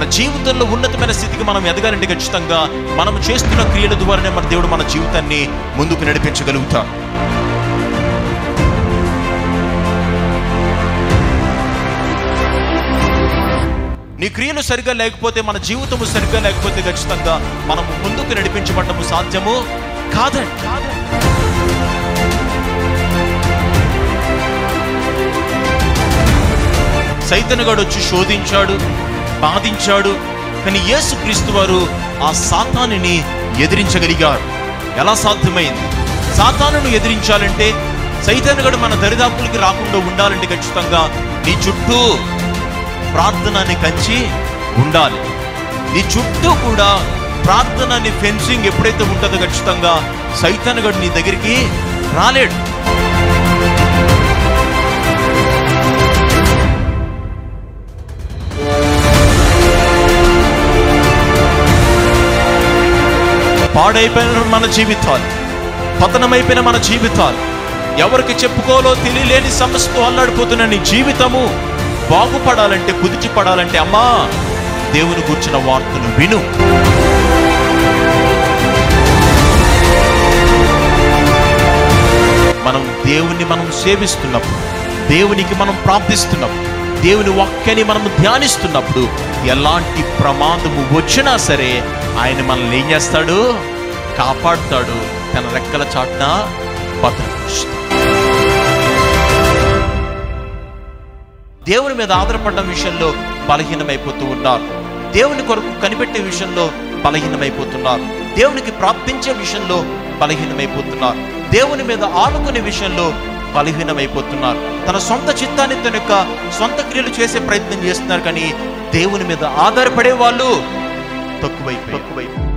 మన జీవితంలో ఉన్నతమైన స్థితికి మనం ఎదగాలంటే ఖచ్చితంగా మనం చేస్తున్న క్రియల ద్వారానే మన దేవుడు మన జీవితాన్ని ముందుకు నడిపించగలుగుతాం నీ క్రియలు సరిగ్గా లేకపోతే మన జీవితము సరిగ్గా లేకపోతే ఖచ్చితంగా మనము ముందుకు నడిపించబడము సాధ్యము కాదండి కాదండి సైతనగాడు వచ్చి శోధించాడు బాధించాడు కానీ యేసు క్రీస్తు వారు ఆ సాతానుని ఎదిరించగలిగారు ఎలా సాధ్యమైంది సాతానును ఎదిరించాలంటే సైతనగాడు మన దరిదాపులకి రాకుండా ఉండాలంటే ఖచ్చితంగా నీ చుట్టూ ప్రార్థన అనే కంచి ఉండాలి నీ చుట్టూ కూడా ప్రార్థన అనే ఫెన్సింగ్ ఎప్పుడైతే ఉంటుందో ఖచ్చితంగా సైతానుగాడు నీ దగ్గరికి రాలేడు పాడైపోయిన మన జీవితాలు పతనమైపోయిన మన జీవితాలు ఎవరికి చెప్పుకోలో తెలియలేని సమస్యతో అల్లాడిపోతున్న నీ జీవితము బాగుపడాలంటే కుదిచి పడాలంటే అమ్మా దేవుని కూర్చున్న వార్తను విను మనం దేవుని మనం సేవిస్తున్నప్పుడు దేవునికి మనం ప్రార్థిస్తున్నప్పుడు దేవుని వాక్యాన్ని మనం ధ్యానిస్తున్నప్పుడు ఎలాంటి ప్రమాదము వచ్చినా సరే ఆయన మనల్ని ఏం చేస్తాడు కాపాడుతాడు తన రెక్కల చాటున భద్రపరుస్తాడు దేవుని మీద ఆధారపడడం విషయంలో బలహీనమైపోతూ ఉన్నారు దేవుని కొరకు కనిపెట్టే విషయంలో బలహీనమైపోతున్నారు దేవునికి ప్రార్థించే విషయంలో బలహీనమైపోతున్నారు దేవుని మీద ఆనుకునే విషయంలో బలహీనమైపోతున్నారు తన సొంత చిత్తాన్ని తన యొక్క సొంత క్రియలు చేసే ప్రయత్నం చేస్తున్నారు కానీ దేవుని మీద ఆధారపడే వాళ్ళు తక్కువైపోయి తక్కువైపోయి